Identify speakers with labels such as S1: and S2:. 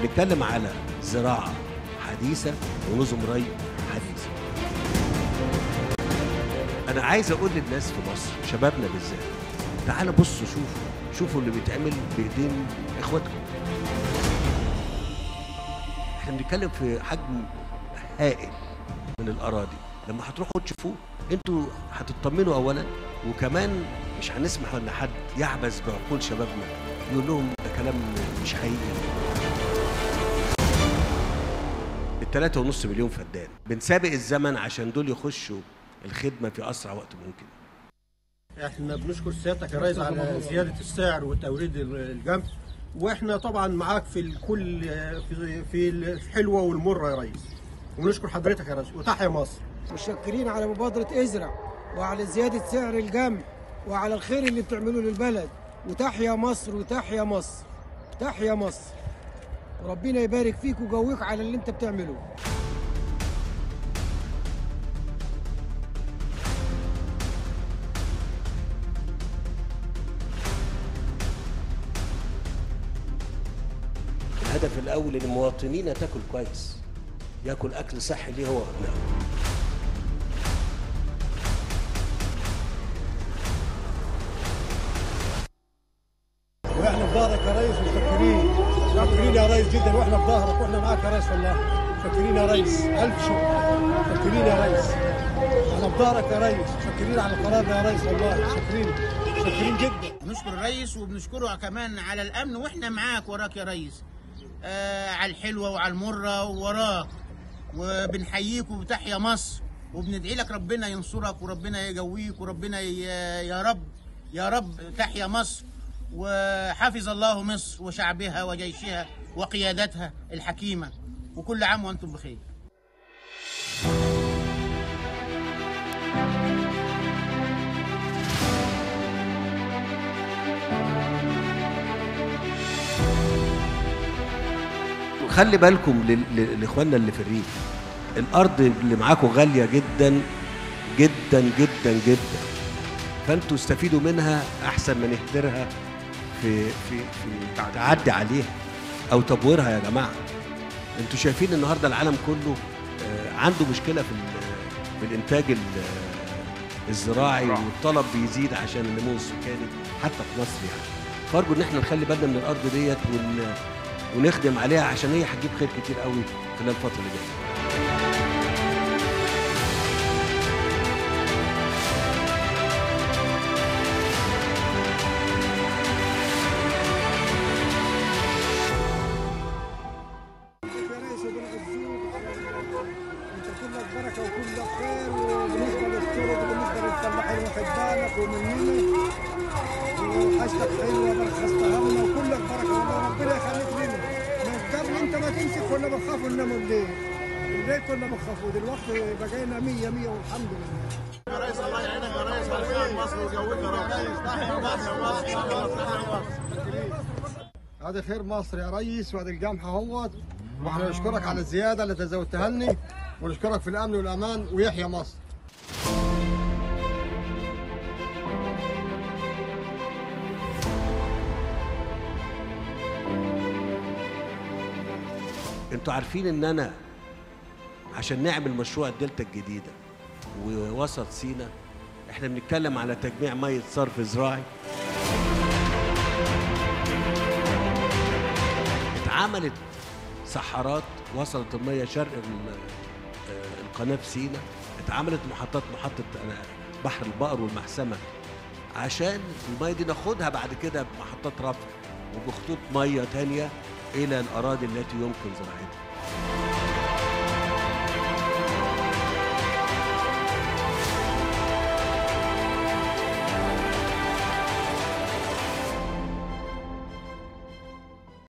S1: بنتكلم على زراعه حديثه ونظم ري حديثه انا عايز اقول للناس في مصر شبابنا بالذات تعالوا بصوا شوفوا شوفوا اللي بيتعمل بايدين اخواتكم احنا بنتكلم في حجم هائل من الاراضي لما هتروحوا تشوفوه انتوا هتطمنوا اولا وكمان مش هنسمح ان حد يعبث بعقول شبابنا يقول لهم ده كلام مش حقيقي التلاتة ونص مليون فدان بنسابق الزمن عشان دول يخشوا الخدمة في أسرع وقت ممكن
S2: احنا بنشكر سيادتك يا ريس على زياده السعر وتوريد الجمع واحنا طبعا معاك في الكل في في الحلوه والمره يا ريس ونشكر حضرتك يا ريس وتحيا مصر
S3: متشكرين على مبادرة ازرع وعلى زيادة سعر الجمع وعلى الخير اللي بتعملوه للبلد وتحيا مصر وتحيا مصر تحيا مصر وربنا يبارك فيك ويقويك على اللي انت بتعمله
S1: الهدف الأول إن مواطنينا تاكل كويس ياكل أكل صحي ليه هو وأبنائه
S2: واحنا في ظهرك يا ريس متشكرين متشكرين يا ريس جدا واحنا في ظهرك واحنا معاك يا ريس والله متشكرين يا ريس الف شكر متشكرين يا ريس احنا في ظهرك يا ريس متشكرين على القرار ده يا ريس والله متشكرين متشكرين جدا
S4: بنشكر الرئيس وبنشكره كمان على الامن واحنا معاك وراك يا ريس آه على الحلوه وعلى المره ووراك وبنحييك وبتحيا مصر وبندعي لك ربنا ينصرك وربنا يقويك وربنا ي- يا رب يا رب تحيا مصر وحفظ الله مصر وشعبها وجيشها وقيادتها الحكيمه وكل عام وانتم بخير
S1: خلي بالكم لل- لل- لاخواننا اللي في الريف الارض اللي معاكم غاليه جدا جدا جدا جدا فانتوا استفيدوا منها احسن ما نهدرها في في في تعدي عليها او تبويرها يا جماعه انتوا شايفين النهارده العالم كله آه، عنده مشكله في ال- في الانتاج ال- الزراعي والطلب بيزيد عشان النمو السكاني حتى في مصر يعني فارجو ان احنا نخلي بالنا من الارض ديت ون ونخدم عليها عشان هي هتجيب خير كتير قوي خلال الفتره اللي جايه
S3: يا ريس وبنعزوك انت كلك بركه وكلك خير وبالنسبه للطرق وبالنسبه للفلاحين واخد بالك ومننا وحاجتك حلوه برخصتها لنا وكلك بركه والله ربنا يخليك لنا من قبل انت ما تمسك كنا بنخاف ننام الليل الليل كنا بنخاف ودلوقتي بقينا 100 100 والحمد لله
S2: هذا خير مصر يا ريس وهذا الجمح اهوت واحنا نشكرك على الزياده اللي تزودتها لنا ونشكرك في الامن والامان ويحيى مصر
S1: انتوا عارفين ان انا عشان نعمل مشروع الدلتا الجديده ووسط سينا احنا بنتكلم على تجميع ميه صرف زراعي اتعملت صحارات وصلت الميه شرق ال- آه، القناه في سينا اتعملت محطات محطه آه، بحر البقر والمحسمه عشان الميه دي ناخدها بعد كده بمحطات رفع وبخطوط ميه تانية الى الاراضي التي يمكن زراعتها